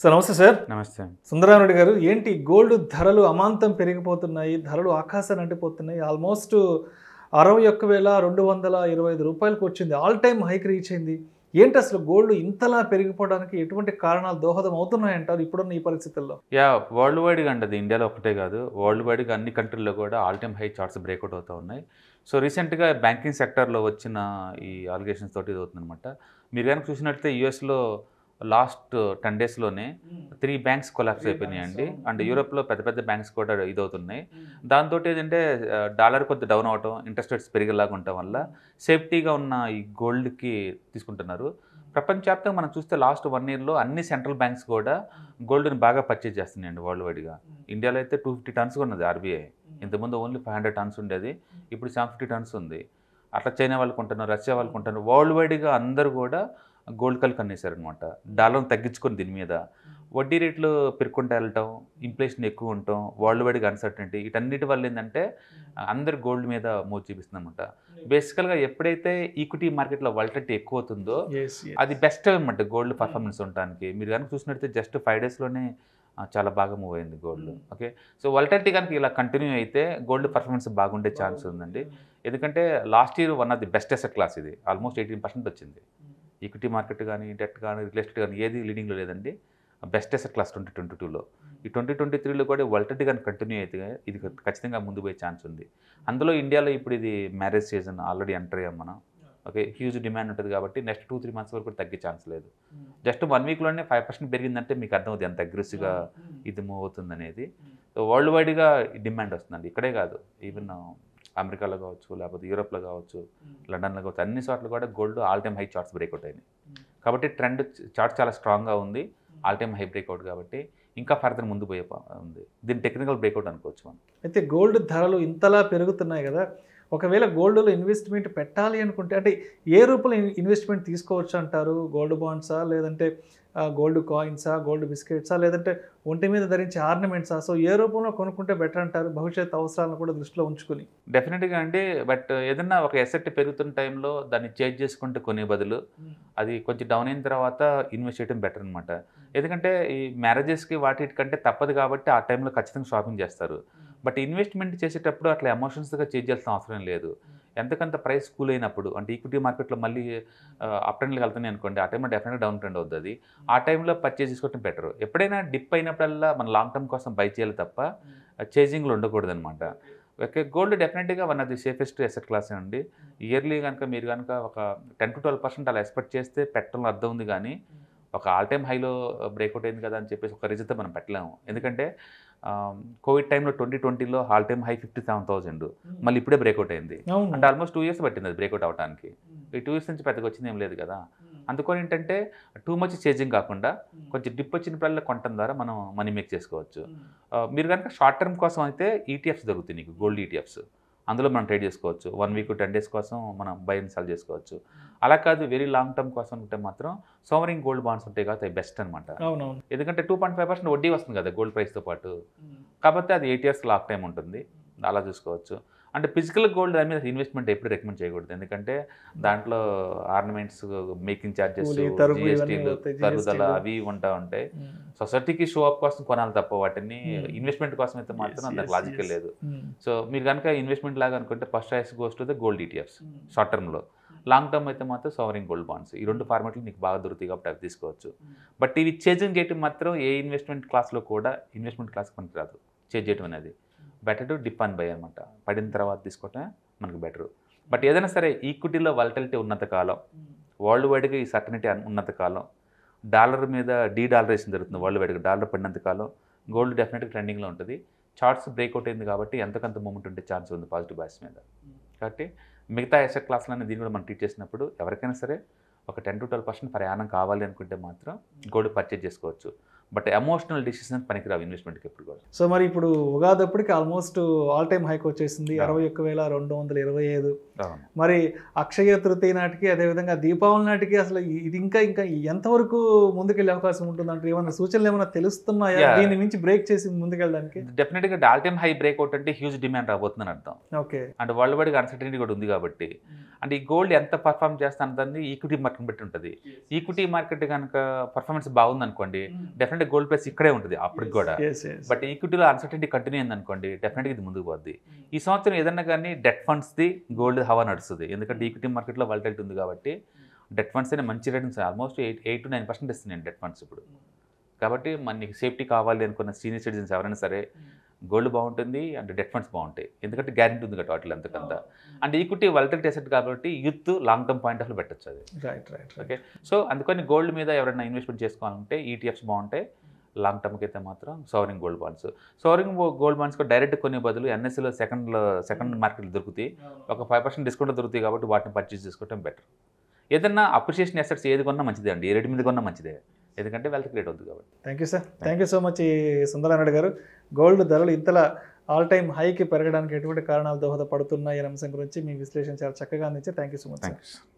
Sir నమస్తే sir నమస్తే సుందరారెడ్డి గారు ఏంటి గోల్డ్ ధరలు అమాంతం పెరిగిపోతున్నాయి ధరలు ఆకాశాన్ని అంటిపోతున్నాయి ఆల్మోస్ట్ అరవై ఒక్క వేల రెండు వందల ఇరవై ఐదు రూపాయలకు వచ్చింది ఆల్ టైమ్ హైక్ రీచ్ అయింది ఏంటి అసలు గోల్డ్ ఇంతలా పెరిగిపోవడానికి ఎటువంటి కారణాలు దోహదం అవుతున్నాయంటారు ఇప్పుడున్న ఈ పరిస్థితుల్లో యా వరల్డ్ వైడ్గా అంటది ఇండియాలో ఒకటే కాదు వరల్డ్ వైడ్గా అన్ని కంట్రీల్లో కూడా all time high charts breakout అవుతూ ఉన్నాయి సో రీసెంట్గా బ్యాంకింగ్ సెక్టర్లో వచ్చిన ఈ అలిగేషన్స్ తోటి ఇది అవుతుందన్నమాట మీరు కనుక చూసినట్లయితే యూఎస్లో లాస్ట్ టెన్ డేస్లోనే త్రీ బ్యాంక్స్ కొలాప్స్ అయిపోయినాయండి అండ్ యూరోప్లో పెద్ద పెద్ద బ్యాంక్స్ కూడా ఇదవుతున్నాయి దాంతో ఏంటంటే డాలర్ కొద్ది డౌన్ అవటం ఇంట్రెస్ట్ రేట్స్ పెరిగేలాగా ఉండటం వల్ల సేఫ్టీగా ఉన్న ఈ గోల్డ్కి తీసుకుంటున్నారు ప్రపంచవ్యాప్తంగా మనం చూస్తే లాస్ట్ వన్ ఇయర్లో అన్ని సెంట్రల్ బ్యాంక్స్ కూడా గోల్డ్ని బాగా పర్చేజ్ చేస్తున్నాయండి వరల్డ్ వైడ్గా ఇండియాలో అయితే టూ ఫిఫ్టీ టన్స్ ఉన్నది ఆర్బీఐ ఇంతకుముందు ఓన్లీ ఫైవ్ హండ్రెడ్ టన్స్ ఉండేది ఇప్పుడు సెవెన్ ఫిఫ్టీ టన్స్ ఉంది అట్లా చైనా వాళ్ళు కొంటున్నారు రష్యా వాళ్ళు కొంటున్నారు వరల్డ్ వైడ్గా అందరూ కూడా గోల్డ్ కల్ కన్నేశారనమాట డాలర్ని తగ్గించుకొని దీని మీద వడ్డీ రేట్లు పెరుక్కుంటూ వెళ్ళటం ఇన్ఫ్లేషన్ ఎక్కువ ఉండటం వరల్డ్ వైడ్గా అన్సర్టనిటీ వీటన్నిటి వల్ల ఏంటంటే అందరు గోల్డ్ మీద మోజు చూపిస్తుంది అనమాట బేసికల్గా ఎప్పుడైతే ఈక్విటీ మార్కెట్లో వాలిటీ ఎక్కువ అవుతుందో అది బెస్ట్ అనమాట గోల్డ్ పర్ఫార్మెన్స్ ఉండడానికి మీరు కనుక చూసినట్లయితే జస్ట్ ఫైవ్ డేస్లోనే చాలా బాగా మూవ్ అయింది గోల్డ్ ఓకే సో వాలిటీ కనుక ఇలా కంటిన్యూ అయితే గోల్డ్ పర్ఫార్మెన్స్ బాగుండే ఛాన్స్ ఉందండి ఎందుకంటే last year one of the best asset class ఇది ఆల్మోస్ట్ ఎయిటీన్ పర్సెంట్ వచ్చింది ఈక్విటీ మార్కెట్ కానీ డెట్ కానీ రియల్ ఎస్టేట్ కానీ ఏది లీడింగ్లో లేదండి best asset class twenty twenty టూలో ఈ ట్వంటీ ట్వంటీ త్రీలో కూడా వాలిటీ కానీ కంటిన్యూ అయితే ఇది ఖచ్చితంగా ముందు పోయే ఛాన్స్ ఉంది అందులో ఇండియాలో ఇప్పుడు ఇది మ్యారేజ్ సీజన్ ఆల్రెడీ ఎంటర్ అయ్యాం మనం ఓకే హ్యూజ్ డిమాండ్ ఉంటుంది కాబట్టి నెక్స్ట్ టూ త్రీ మంత్స్ వరకు తగ్గే ఛాన్స్ లేదు జస్ట్ వన్ వీక్లోనే ఫైవ్ పర్సెంట్ పెరిగిందంటే మీకు అర్థమవుతుంది ఎంత అగ్రెసివ్గా ఇది మూవ్ అవుతుంది అనేది సో వరల్డ్ వైడ్గా డిమాండ్ వస్తుందండి ఇక్కడే కాదు ఈవెన్ అమెరికాలో కావచ్చు లేకపోతే యూరోప్లో కావచ్చు లండన్లో కావచ్చు అన్ని చోట్ల కూడా gold all time high charts breakout అయినాయి కాబట్టి ట్రెండ్ చార్ట్ చాలా స్ట్రాంగ్గా ఉంది ఆల్ టైమ్ హై బ్రేక్అవుట్ కాబట్టి ఇంకా ఫర్దర్ ముందు పోయే ప- ఉంది దీన్ని టెక్నికల్ బ్రేక్అవుట్ అనుకోవచ్చు మనం అయితే గోల్డ్ ధరలు ఇంతలా పెరుగుతున్నాయి కదా ఒకవేళ గోల్డ్లో ఇన్వెస్ట్మెంట్ పెట్టాలి అనుకుంటే అంటే ఏ రూపంలో ఇన్- ఇన్వెస్ట్మెంట్ తీసుకోవచ్చు అంటారు గోల్డ్ బాండ్సా లేదంటే ఆ, గోల్డ్ కాయిన్సా గోల్డ్ బిస్కెట్సా లేదంటే ఒంటి మీద ధరించే ఆర్నమెంట్సా సో ఏ రూపంలో కొనుక్కుంటే బెటర్ అంటారు భవిష్యత్ అవసరాలను కూడా దృష్టిలో ఉంచుకుని డెఫినెట్గా అండి బట్ ఏదన్నా ఒక ఎసెట్ పెరుగుతున్న టైంలో దాన్ని చేంజ్ చేసుకుంటే కొనే బదులు అది కొంచెం డౌన్ అయిన తర్వాత ఇన్వెస్ట్ చేయడం బెటర్ అనమాట ఎందుకంటే ఈ మ్యారేజెస్కి వాటి కంటే తప్పదు కాబట్టి ఆ టైంలో ఖచ్చితంగా షాపింగ్ చేస్తారు బట్ ఇన్వెస్ట్మెంట్ చేసేటప్పుడు అట్లా ఎమోషన్స్గా చేంజ్ చేయాల్సిన అవసరం లేదు ఎంతకంత ప్రైస్ కూల్ అయినప్పుడు అంటే ఈక్విటీ మార్కెట్లో మళ్ళీ అప్ ట్రెండ్కి వెళ్తున్నాయి అనుకోండి ఆ టైంలో డెఫినెట్గా డౌన్ ట్రెండ్ అవుతుంది అది ఆ టైంలో పర్చేజ్ చేసుకోవడం బెటర్ ఎప్పుడైనా డిప్ అయినప్పుడల్లా మన లాంగ్ టర్మ్ కోసం బై చేయాలి తప్ప చేజింగ్లో ఉండకూడదు అనమాట ఓకే గోల్డ్ డెఫినెట్గా one of the safest asset class అండి ఇయర్లీ కనుక మీరు కనుక ఒక టెన్ టు ట్వెల్వ్ పర్సెంట్ అలా ఎక్స్పెక్ట్ చేస్తే పెట్టడం అర్థం ఉంది కానీ ఒక ఆల్ టైమ్ హైలో బ్రేక్అవుట్ అయింది కదా అని చెప్పేసి ఒక రిజల్ట్ మనం పెట్టలేము ఎందుకంటే కోవిడ్ టైంలో ట్వంటీ ట్వంటీలో all time high fifty seven thousand మళ్ళీ ఇప్పుడే బ్రేక్అవుట్ అయింది అవును అంటే ఆల్మోస్ట్ టూ ఇయర్స్ పట్టింది అది బ్రేక్అవుట్ అవడానికి ఈ టూ ఇయర్స్ నుంచి పెద్దగా వచ్చింది ఏం లేదు కదా అందుకని ఏంటంటే టూ మచ్ చేజింగ్ కాకుండా కొంచెం డిప్ వచ్చినప్పుడల్లా కొనటం ద్వారా మనం మనీ మేక్ చేసుకోవచ్చు ఆ, మీరు కనుక షార్ట్ టర్మ్ కోసం అయితే ఈటీఎఫ్స్ దొరుకుతాయి నీకు గోల్డ్ ఈటీఎఫ్స్ అందులో మనం ట్రేడ్ చేసుకోవచ్చు వన్ వీక్ టెన్ డేస్ కోసం మనం బై అండ్ సెల్ చేసుకోవచ్చు అలా కాదు వెరీ లాంగ్ టర్మ్ కోసం ఉంటే మాత్రం సోవరింగ్ గోల్డ్ బాండ్స్ ఉంటాయి కాబట్టి బెస్ట్ అనమాట అవునవును ఎందుకంటే టూ పాయింట్ ఫైవ్ పర్సెంట్ వడ్డీ వస్తుంది కదా గోల్డ్ ప్రైస్తో పాటు కాబట్టి అది ఎయిట్ ఇయర్స్ లాక్ టైం ఉంటుంది అలా చూసుకోవచ్చు అంటే ఫిజికల్ గోల్డ్ దాని మీద ఇన్వెస్ట్మెంట్ ఎప్పుడు రికమెండ్ చేయకూడదు ఎందుకంటే దాంట్లో ఆర్నమెంట్స్ మేకింగ్ ఛార్జెస్ కూలీ, తరుగు ఇవన్నీ జిఎస్టీలు పోతాయి, తరుగుదల GST లు. అవి ఉంటా ఉంటాయి సొసైటీకి షో అప్ కోసం కొనాలి తప్ప వాటిని Hmm. ఇన్వెస్ట్మెంట్ కోసం అయితే మాత్రం అంత లాజికల్ లేదు ఉమ్. సో మీరు కనుక ఇన్వెస్ట్మెంట్ లాగా అనుకుంటే first choice goes to the gold ETFs short టర్మ్లో లాంగ్ టర్మ్ అయితే మాత్రం సోవరింగ్ గోల్డ్ బాండ్స్ ఈ రెండు ఫార్మాట్లు నీకు బాగా దొరుకుతాయి కాబట్టి అవి తీసుకోవచ్చు బట్ ఇవి చేంజింగ్ చేయటం మాత్రం ఏ ఇన్వెస్ట్మెంట్ క్లాస్లో కూడా ఇన్వెస్ట్మెంట్ క్లాస్ మనకి రాదు చేంజ్ చేయటం అనేది better to dip and buy అనమాట పడిన తర్వాత తీసుకోవటమే మనకు బెటర్ బట్ ఏదైనా సరే ఈక్విటీలో వాలటిలిటీ ఉన్నంత కాలం వరల్డ్ వైడ్గా ఈ సర్టనిటీ ఉన్నంత కాలం డాలర్ మీద డీ డాలరేషన్ జరుగుతుంది వరల్డ్ వైడ్గా డాలర్ పడినంత కాలం గోల్డ్ డెఫినెట్గా ట్రెండింగ్లో ఉంటుంది చార్ట్స్ బ్రేక్అవుట్ అయింది కాబట్టి ఎంతకంత మూమెంట్ ఉండే ఛాన్స్ ఉంది పాజిటివ్ బ్యాస్ మీద కాబట్టి మిగతా ఎసెట్ క్లాస్లన్నీ దీన్ని కూడా మనం ట్రీట్ చేసినప్పుడు ఎవరికైనా సరే ఒక టెన్ టు ట్వెల్వ్ పర్సెంట్ ప్రయాణం కావాలి అనుకుంటే మాత్రం గోల్డ్ పర్చేజ్ చేసుకోవచ్చు బట్ ఎమోషనల్ డిసిషన్ పనికిరావు ఇన్వెస్ట్మెంట్కి ఎప్పుడు కూడా సో మరి ఇప్పుడు ఉగాది అప్పటికి ఆల్మోస్ట్ ఆల్ టైమ్ హైక్ వచ్చేసింది Yeah. అరవై ఒక్క వేల రెండు వందల ఇరవై ఐదు అవును మరి అక్షయ తృతీయ నాటికి అదేవిధంగా దీపావళి నాటికి అసలు ఇ- ఇది ఇంకా ఇంకా ఎంతవరకు ముందుకెళ్ళే అవకాశం ఉంటుందంటే ఏమైనా సూచనలు ఏమైనా తెలుస్తున్నాయా Yeah. దీని మించి బ్రేక్ చేసి ముందుకెళ్ళడానికి డెఫినెట్గా ఆల్ టైమ్ హై బ్రేక్అవుట్ అంటే హ్యూజ్ డిమాండ్ రాబోతుందని అర్థం ఓకే అండ్ వరల్డ్ వైడ్గా అన్సర్టనిటీ కూడా ఉంది కాబట్టి అంటే ఈ గోల్డ్ ఎంత పర్ఫామ్ చేస్తానది ఈక్విటీ మార్కెట్ బట్టి ఉంటుంది ఈక్విటీ మార్కెట్ కనుక పర్ఫార్మెన్స్ బాగుంది అనుకోండి డెఫినెట్గా గోల్డ్ ప్రైస్ ఇక్కడే ఉంటుంది అప్పటికి కూడా బట్ ఈక్విటీలో అన్సర్టనిటీ కంటిన్యూ అయింది అనుకోండి డెఫినెట్గా ఇది ముందుకు పోద్ది ఈ సంవత్సరం ఏదన్నా కానీ డెట్ ఫండ్స్ది గోల్డ్ హవా నడుస్తుంది ఎందుకంటే ఈక్విటీ మార్కెట్లో వాలిటైలిటీ ఉంది కాబట్టి డెట్ ఫండ్స్ అనే మంచి ratings almost eight eight to nine percent ఇస్తున్నాయి డెట్ ఫండ్స్ ఇప్పుడు కాబట్టి మనకి సేఫ్టీ కావాలి అనుకున్న సీనియర్ సిటిజన్స్ ఎవరైనా సరే గోల్డ్ బాగుంటుంది అండ్ డెట్ ఫండ్స్ బాగుంటాయి ఎందుకంటే గ్యారెంటీ ఉంది కాబట్టి వాటిలో ఎంతకంత అండ్ ఈక్విటీ వాలిటైలిటీ అసెట్ కాబట్టి youth long term point of view పెట్టచ్చు అది రైట్ రైట్ ఓకే సో అందుకని గోల్డ్ మీద ఎవరైనా ఇన్వెస్ట్మెంట్ చేసుకోవాలంటే ఈటీఎఫ్స్ బాగుంటాయి లాంగ్ టర్మ్కి అయితే మాత్రం sovereign gold bonds sovereign gold bonds direct కొనే బదులు ఎన్ఎస్సీలో సెకండ్ సెకండ్ మార్కెట్లో దొరుకుతాయి ఒక ఫైవ్ పర్సెంట్ డిస్కౌంట్ దొరుకుతాయి కాబట్టి వాటిని పర్చేస్ చేసుకోవడం బెటర్ ఏదన్నా అప్రిషియేషన్ అసెట్స్ ఏది కొన్నా మంచిదే అండి ఏ రేటు మీద కొన్నా మంచిదే ఎందుకంటే వెల్త్ క్రియేట్ అవుతుంది కాబట్టి thank you sir thank you so much ఈ సుందరారెడ్డి గారు గోల్డ్ ధరలు ఇంతలా ఆల్ టైమ్ హైకి పెరగడానికి ఎటువంటి కారణాలు దోహదపడుతున్నాయి అనే అంశం గురించి మీ విశ్లేషణ చాలా చక్కగా అందించి thank you so much thanks